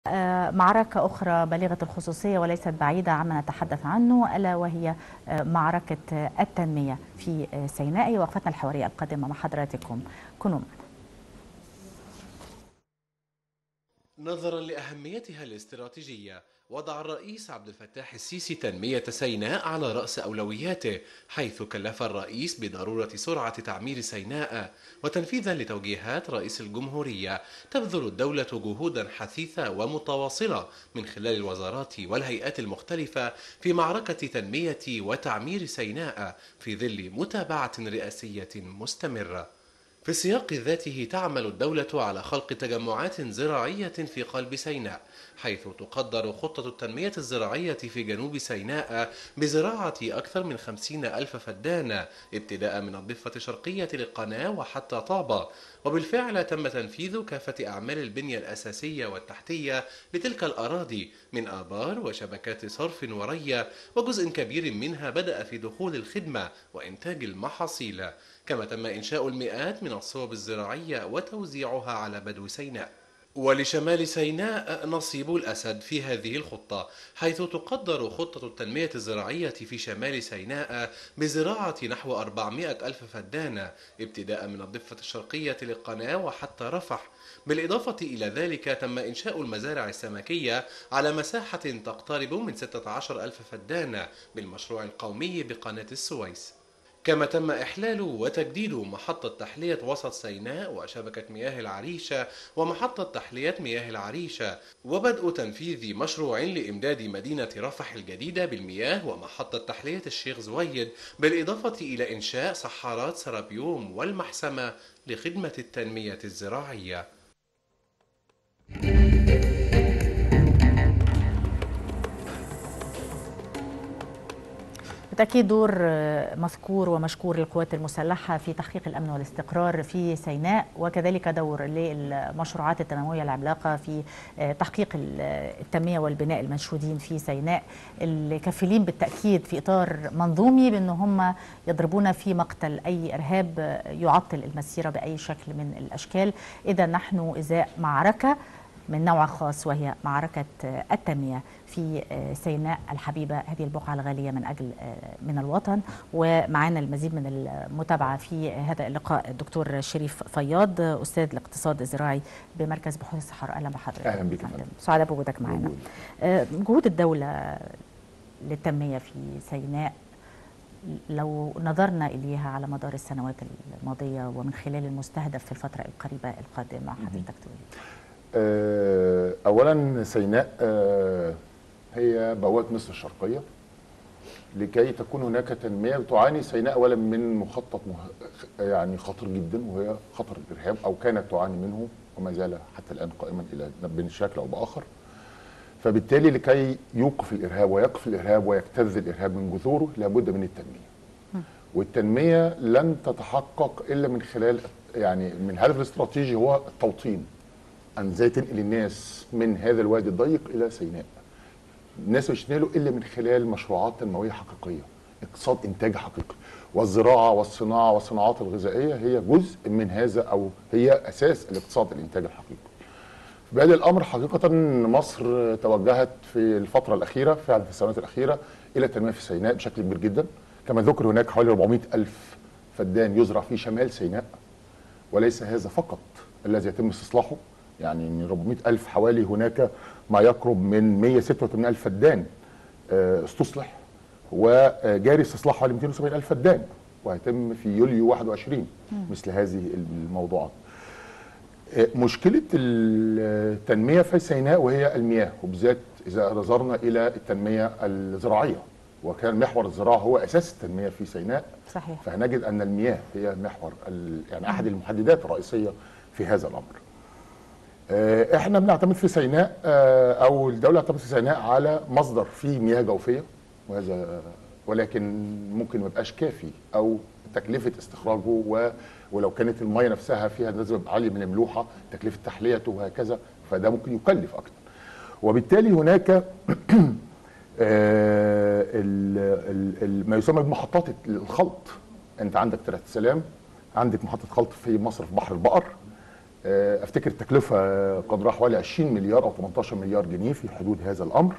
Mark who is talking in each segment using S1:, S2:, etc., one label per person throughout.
S1: معركة أخرى بالغة الخصوصية وليست بعيدة عما نتحدث عنه ألا وهي معركة التنمية في سيناء وقفتنا الحوارية القادمة مع حضراتكم كونوا معنا
S2: نظرا لأهميتها الاستراتيجية وضع الرئيس عبد الفتاح السيسي تنمية سيناء على رأس أولوياته حيث كلف الرئيس بضرورة سرعة تعمير سيناء وتنفيذا لتوجيهات رئيس الجمهورية تبذل الدولة جهودا حثيثة ومتواصلة من خلال الوزارات والهيئات المختلفة في معركة تنمية وتعمير سيناء في ظل متابعة رئاسية مستمرة في السياق ذاته تعمل الدولة على خلق تجمعات زراعية في قلب سيناء حيث تقدر خطة التنمية الزراعية في جنوب سيناء بزراعة أكثر من خمسين ألف فدان ابتداء من الضفة الشرقية للقناة وحتى طابة وبالفعل تم تنفيذ كافة أعمال البنية الأساسية والتحتية لتلك الأراضي من آبار وشبكات صرف وري وجزء كبير منها بدأ في دخول الخدمة وإنتاج المحاصيل كما تم إنشاء المئات من الصوب الزراعية وتوزيعها على بدو سيناء ولشمال سيناء نصيب الأسد في هذه الخطة حيث تقدر خطة التنمية الزراعية في شمال سيناء بزراعة نحو 400 ألف فدان ابتداء من الضفة الشرقية للقناة وحتى رفح بالإضافة إلى ذلك تم إنشاء المزارع السمكية على مساحة تقترب من 16 ألف فدان بالمشروع القومي بقناة السويس كما تم إحلال وتجديد محطة تحلية وسط سيناء وشبكة مياه العريشة ومحطة تحلية مياه العريشة وبدء تنفيذ مشروع لإمداد مدينة رفح الجديدة بالمياه ومحطة تحلية الشيخ زويد بالإضافة إلى إنشاء صحارات سرابيوم والمحسمة لخدمة التنمية الزراعية
S1: بالتأكيد دور مذكور ومشكور للقوات المسلحة في تحقيق الأمن والاستقرار في سيناء وكذلك دور للمشروعات التنموية العملاقة في تحقيق التنمية والبناء المنشودين في سيناء الكفيلين بالتأكيد في إطار منظومي بأن هم يضربون في مقتل أي إرهاب يعطل المسيرة بأي شكل من الأشكال إذا نحن إزاء معركة من نوع خاص وهي معركة التنمية في سيناء الحبيبة هذه البقعة الغالية من أجل من الوطن ومعنا المزيد من المتابعة في هذا اللقاء الدكتور شريف فياض أستاذ الاقتصاد الزراعي بمركز بحوث الصحراء أهلا بحضرتك
S3: أهلا بك
S1: سعداء بوجودك معنا جهود الدولة للتنمية في سيناء لو نظرنا إليها على مدار السنوات الماضية ومن خلال المستهدف في الفترة القريبة القادمة حضرتك تقول
S3: اولا سيناء هي بوابه مصر الشرقيه لكي تكون هناك تنميه تعاني سيناء اولا من مخطط يعني خطر جدا وهي خطر الارهاب او كانت تعاني منه وما زال حتى الان قائما الى بشكل او باخر فبالتالي لكي يوقف الارهاب ويقف الارهاب ويجتذ الارهاب من جذوره لابد من التنميه والتنميه لن تتحقق الا من خلال يعني من الهدف الاستراتيجي هو التوطين ان ازاي تنقل الناس من هذا الوادي الضيق الى سيناء. الناس مش تنقله الا من خلال مشروعات تنمويه حقيقيه، اقتصاد انتاج حقيقي، والزراعه والصناعه والصناعات الغذائيه هي جزء من هذا او هي اساس الاقتصاد الانتاج الحقيقي. في بادئ الامر حقيقه مصر توجهت في الفتره الاخيره فعلا في السنوات الاخيره الى التنميه في سيناء بشكل كبير جدا، كما ذكر هناك حوالي 400 الف فدان يزرع في شمال سيناء وليس هذا فقط الذي يتم استصلاحه يعني من 400 ألف حوالي هناك ما يقرب من 186 ألف فدان استصلح وجاري استصلاح حوالي 270 ألف فدان وهيتم في يوليو 21 مثل هذه الموضوعات مشكلة التنمية في سيناء وهي المياه وبالذات إذا نظرنا إلى التنمية الزراعية وكان محور الزراعة هو أساس التنمية في سيناء
S1: صحيح
S3: فهنجد أن المياه هي محور يعني أحد المحددات الرئيسية في هذا الأمر احنا بنعتمد في سيناء او الدوله تعتمد في سيناء على مصدر فيه مياه جوفيه وهذا ولكن ممكن ما يبقاش كافي او تكلفه استخراجه و ولو كانت الميه نفسها فيها نسبه عاليه من الملوحه تكلفه تحليته وهكذا فده ممكن يكلف اكثر وبالتالي هناك ما يسمى بمحطات الخلط انت عندك ترات سلام عندك محطه خلط في مصر في بحر البقر آه، افتكر التكلفه قدرها حوالي 20 مليار او 18 مليار جنيه في حدود هذا الامر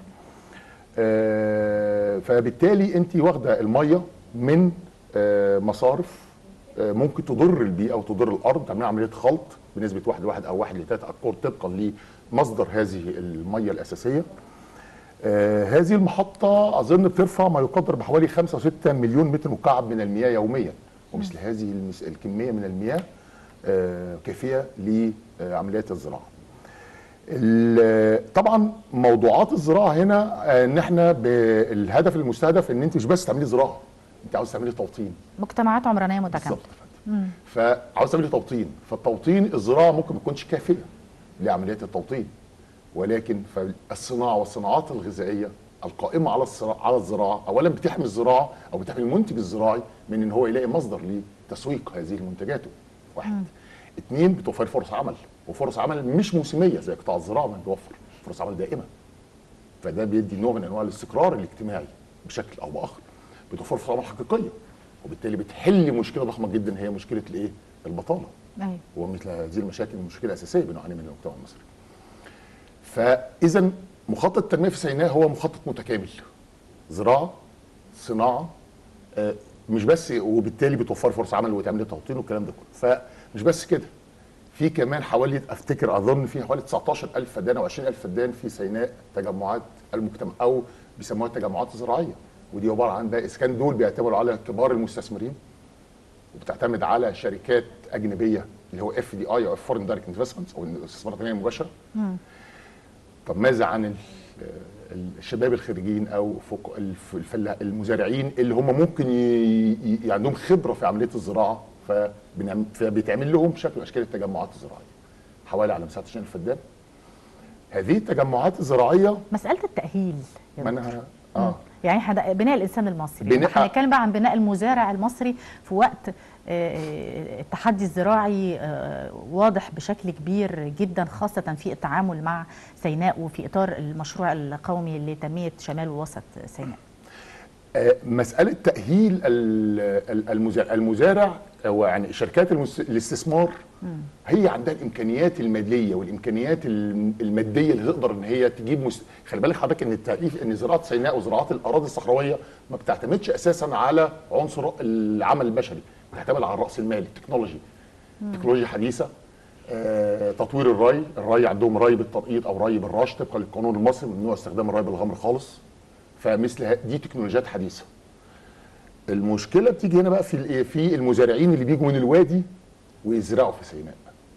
S3: آه، فبالتالي انت واخده الميه من آه، مصارف آه، ممكن تضر البيئه وتضر الارض تعملي عمليه خلط بنسبه 1 لواحد او 1 لثلاث اكور طبقا لمصدر هذه الميه الاساسيه آه هذه المحطة أظن بترفع ما يقدر بحوالي 5 و6 مليون متر مكعب من المياه يوميا ومثل هذه المس- الكمية من المياه آه كافية لعمليات الزراعة ال- طبعا موضوعات الزراعة هنا آه، ان احنا بالهدف المستهدف ان انت مش بس تعملي زراعة انت عاوز تعملي توطين
S1: مجتمعات عمرانيه متكامله
S3: بالظبط يا فندم. فعاوز تعملي توطين فالتوطين الزراعه ممكن ما تكونش كافيه لعمليات التوطين ولكن فالصناعه والصناعات الغذائيه القائمه على الصراع على الزراعه اولا بتحمي الزراعه او بتحمي المنتج الزراعي من ان هو يلاقي مصدر لتسويق هذه المنتجاته واحد اثنين بتوفر فرص عمل وفرص عمل مش موسميه زي قطاع الزراعه ما بيوفر فرص عمل دائمه فده بيدي نوع من انواع الاستقرار الاجتماعي بشكل او باخر بتوفر فرص عمل حقيقيه وبالتالي بتحل مشكله ضخمه جدا هي مشكله الايه؟ البطاله
S1: أيوة.
S3: ومثل هذه المشاكل مشكله اساسيه بنعاني منها المجتمع المصري. فاذا مخطط التنميه في سيناء هو مخطط متكامل زراعه صناعه آه، مش بس وبالتالي بتوفر فرص عمل وتعمل توطين والكلام ده كله فمش بس كده في كمان حوالي افتكر اظن في حوالي 19000 فدان او 20000 فدان في سيناء تجمعات المجتمع او بيسموها التجمعات الزراعيه ودي عباره عن بقى اسكان دول بيعتمدوا على كبار المستثمرين وبتعتمد على شركات اجنبيه اللي هو اف دي اي او فورن دايركت انفستمنتس او الاستثمارات الغير المباشره طب ماذا عن ال- ال- الشباب الخريجين او فوق الف- الفلا- المزارعين اللي هم ممكن ي... ي... عندهم خبره في عمليه الزراعه فبنعم... فبيتعمل لهم شكل من اشكال التجمعات الزراعيه حوالي على مساحه 20 فدان هذه التجمعات الزراعيه
S1: مساله التاهيل يا
S3: ما
S1: دكتور.
S3: انا اه
S1: يعني احنا بناء الانسان المصري
S3: بناء-
S1: احنا هنتكلم بقى عن بناء المزارع المصري في وقت آه، التحدي الزراعي آه، واضح بشكل كبير جدا خاصة في التعامل مع سيناء وفي إطار المشروع القومي لتنمية شمال ووسط سيناء
S3: آه، مسألة تأهيل ال- ال- المزارع, المزارع أو يعني شركات المس- الاستثمار هي عندها الإمكانيات المالية والإمكانيات الم- المادية اللي تقدر إن هي تجيب مس... خلي بالك حضرتك إن التأليف إن زراعة سيناء وزراعات الأراضي الصحراوية ما بتعتمدش أساسا على عنصر العمل البشري بتعتمد على الرأس المالي التكنولوجي تكنولوجيا حديثة آه، تطوير الري الري عندهم ري بالتنقيط او ري بالرش طبقا للقانون المصري ممنوع استخدام الري بالغمر خالص فمثل ه- دي تكنولوجيات حديثه المشكله بتيجي هنا بقى في الايه في المزارعين اللي بيجوا من الوادي ويزرعوا في سيناء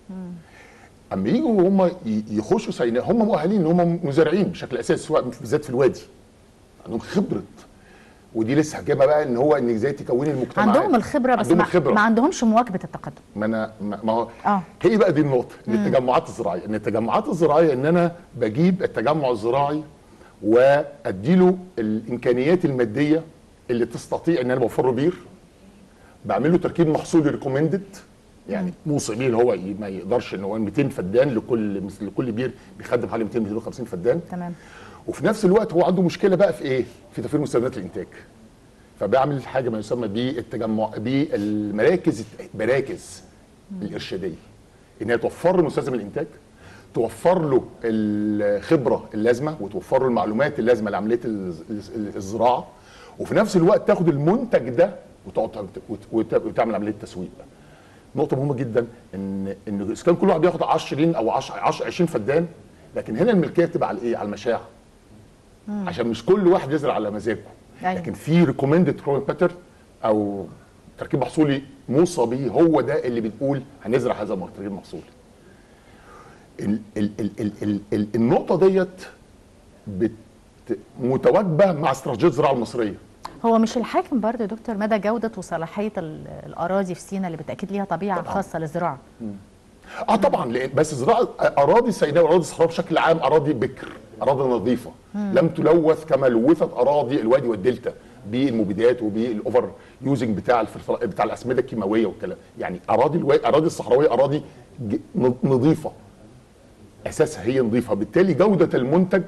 S3: اما يجوا هم ي- يخشوا سيناء هم مؤهلين ان هم مزارعين بشكل اساسي سواء بالذات في الوادي عندهم خبره ودي لسه حكايه بقى ان هو ان ازاي تكوني المجتمعات
S1: عندهم الخبرة بس
S3: عندهم
S1: ما,
S3: الخبره
S1: ما عندهمش مواكبة التقدم
S3: ما انا ما ما هو
S1: آه.
S3: هي بقى دي النقطه ان التجمعات الزراعيه ان التجمعات الزراعيه ان انا بجيب التجمع الزراعي واديله الامكانيات الماديه اللي تستطيع ان انا بوفر له بير بعمل له تركيب محصولي ريكومندد يعني موصي بيه اللي هو ي- ما يقدرش ان هو 200 فدان لكل مثل لكل بير بيخدم حوالي 200 250 فدان
S1: تمام
S3: وفي نفس الوقت هو عنده مشكله بقى في ايه؟ في توفير مستلزمات الانتاج. فبعمل حاجه ما يسمى بالتجمع بالمراكز المراكز الارشاديه ان هي توفر له مستلزم الانتاج توفر له الخبره اللازمه وتوفر له المعلومات اللازمه لعمليه الز- الز- الزراعه وفي نفس الوقت تاخد المنتج ده وتقعد وت- وت- وتعمل عمليه تسويق. نقطه مهمه جدا ان ان اذا كان كل واحد بياخد 20 او 10 10 20 فدان لكن هنا الملكيه بتبقى على ايه؟ على المشاع. عشان مش كل واحد يزرع على مزاجه
S1: أيوة.
S3: لكن في ريكومندد كروين باتر او تركيب محصولي موصى به هو ده اللي بنقول هنزرع هذا التركيب المحصولي ال ال ال ال ال ال النقطه ديت بت متواجبه مع استراتيجيه الزراعه المصريه
S1: هو مش الحاكم برضه يا دكتور مدى جودة وصلاحية ال- الأراضي في سيناء اللي بالتأكيد ليها طبيعة
S3: طبعاً.
S1: خاصة للزراعة
S3: اه طبعا لان بس زراعه اراضي سيناء واراضي الصحراء بشكل عام اراضي بكر اراضي نظيفه لم تلوث كما لوثت اراضي الوادي والدلتا بالمبيدات وبالاوفر يوزنج بتاع الفلتر- بتاع الاسمده الكيماويه والكلام يعني اراضي الوا... اراضي الصحراويه اراضي ج- ن- نظيفه اساسها هي نظيفه بالتالي جوده المنتج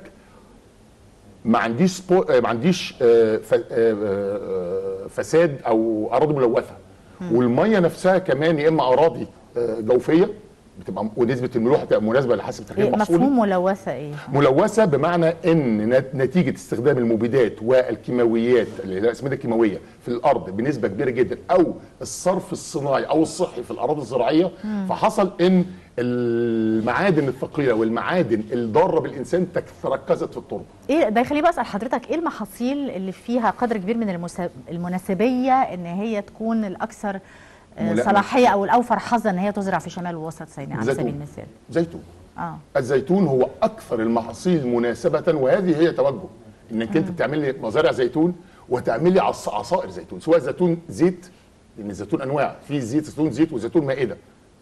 S3: ما عنديش سبو... آه، ما عنديش آه، ف... آه، آه، فساد او اراضي ملوثه والميه نفسها كمان يا اما اراضي آه، جوفيه بتبقى ونسبه الملوحه تبقى مناسبه لحسب تركيب
S1: إيه
S3: المحصول
S1: مفهوم ملوثه ايه
S3: ملوثه بمعنى ان نت- نتيجه استخدام المبيدات والكيماويات اللي هي الاسمده الكيماويه في الارض بنسبه كبيره جدا او الصرف الصناعي او الصحي في الاراضي الزراعيه فحصل ان المعادن الثقيله والمعادن الضاره بالانسان تك- تركزت في التربه
S1: ايه ده يخليني بقى اسال حضرتك ايه المحاصيل اللي فيها قدر كبير من المسا- المناسبيه ان هي تكون الاكثر آه،
S3: ملائمة.
S1: صلاحيه او الاوفر حظا ان هي تزرع في شمال ووسط سيناء على
S3: زيتون.
S1: سبيل المثال
S3: زيتون
S1: اه
S3: الزيتون هو اكثر المحاصيل مناسبه وهذه هي توجه انك انت بتعمل لي مزارع زيتون وتعمل لي عص- عصائر زيتون سواء زيتون زيت لان الزيتون انواع في زيت زيتون زيت وزيتون مائده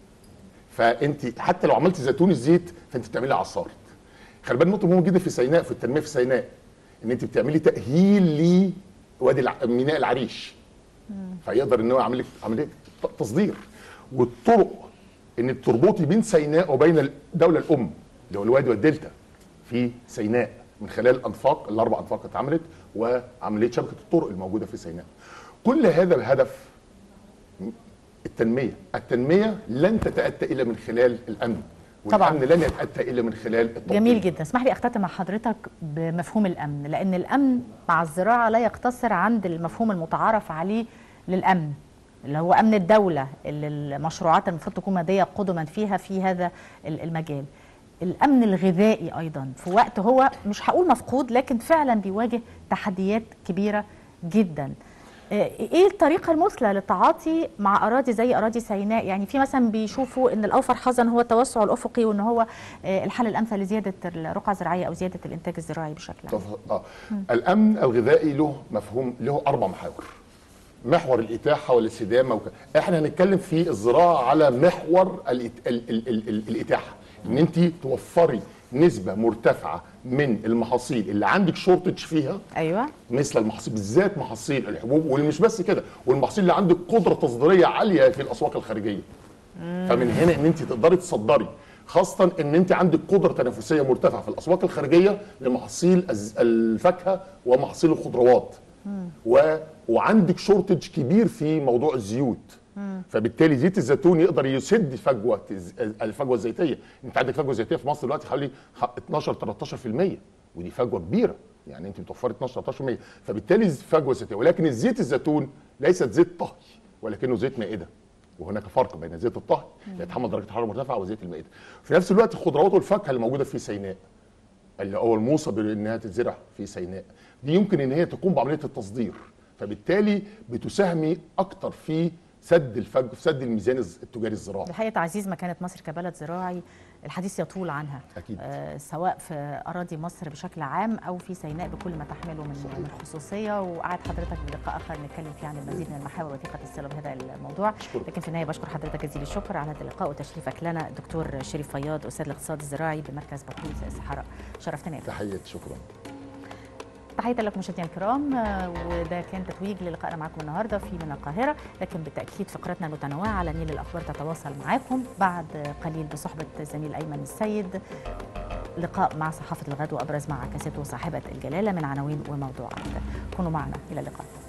S3: فانت حتى لو عملت زيتون الزيت فانت بتعملي عصاره خلي بالك نقطه مهمه جدا في سيناء في التنميه في سيناء ان انت بتعملي تاهيل لوادي الع... ميناء العريش فيقدر ان هو يعمل لك عمليه ت- تصدير والطرق انك تربطي بين سيناء وبين الدوله الام اللي هو الوادي والدلتا في سيناء من خلال الانفاق الاربع انفاق اتعملت وعمليه شبكه الطرق الموجوده في سيناء كل هذا بهدف التنميه التنميه لن تتاتى الا من خلال الامن
S1: طبعاً.
S3: والامن لن يتاتى الا من خلال التوطين
S1: جميل جدا اسمح لي اختتم مع حضرتك بمفهوم الامن لان الامن مع الزراعه لا يقتصر عند المفهوم المتعارف عليه للامن اللي هو امن الدوله اللي المشروعات المفروض تكون ماديه قدما فيها في هذا ال- المجال الامن الغذائي ايضا في وقت هو مش هقول مفقود لكن فعلا بيواجه تحديات كبيره جدا آه، ايه الطريقه المثلى للتعاطي مع اراضي زي اراضي سيناء يعني في مثلا بيشوفوا ان الاوفر حظا هو التوسع الافقي وان هو آه، الحل الامثل لزياده الرقعه الزراعيه او زياده الانتاج الزراعي بشكل عام
S3: طف- اه الامن الغذائي له مفهوم له اربع محاور محور الاتاحه والاستدامه وك... احنا هنتكلم في الزراعه على محور الإت... ال... ال... ال... ال... الاتاحه ان انت توفري نسبه مرتفعه من المحاصيل اللي عندك شورتج فيها
S1: ايوه
S3: مثل المحاصيل بالذات محاصيل الحبوب والمش بس كده والمحاصيل اللي عندك قدره تصديريه عاليه في الاسواق الخارجيه فمن هنا ان انت تقدري تصدري خاصة ان انت عندك قدرة تنافسية مرتفعة في الاسواق الخارجية لمحاصيل الز- الفاكهة ومحاصيل الخضروات و... وعندك شورتج كبير في موضوع الزيوت فبالتالي زيت الزيتون يقدر يسد فجوة الز- الفجوة الزيتية انت عندك فجوة زيتية في مصر دلوقتي حوالي خ- 12 13% ودي فجوة كبيرة يعني انت بتوفري 12 13% فبالتالي فجوة زيتية ولكن الزيت الزيتون ليست زيت طهي ولكنه زيت مائدة وهناك فرق بين زيت الطهي اللي يتحمل درجه حراره مرتفعه وزيت المائده. في نفس الوقت الخضروات والفاكهه اللي موجوده في سيناء اللي هو الموصى بانها تتزرع في سيناء دي يمكن ان هي تقوم بعمليه التصدير فبالتالي بتساهمي اكتر في سد الفج في سد الميزان الز- التجاري الزراعي.
S1: بحقيقة تعزيز مكانة مصر كبلد زراعي الحديث يطول عنها
S3: أكيد.
S1: آه سواء في أراضي مصر بشكل عام أو في سيناء بكل ما تحمله من من خصوصية وقعد حضرتك بلقاء آخر نتكلم فيه عن المزيد من المحاور وثيقة الصلة بهذا الموضوع
S3: أشكرك.
S1: لكن في النهاية بشكر حضرتك جزيل الشكر على هذا اللقاء وتشريفك لنا دكتور شريف فياض أستاذ الاقتصاد الزراعي بمركز بطيس الصحراء شرفتنا يا فندم.
S3: تحيه شكرا.
S1: تحية لكم مشاهدينا الكرام آه، وده كان تتويج للقائنا معكم النهارده في من القاهرة لكن بالتأكيد فقرتنا المتنوعة على نيل الأخبار تتواصل معاكم بعد قليل بصحبة الزميل أيمن السيد لقاء مع صحافة الغد وأبرز مع كاسته صاحبة الجلالة من عناوين وموضوعات كونوا معنا إلى اللقاء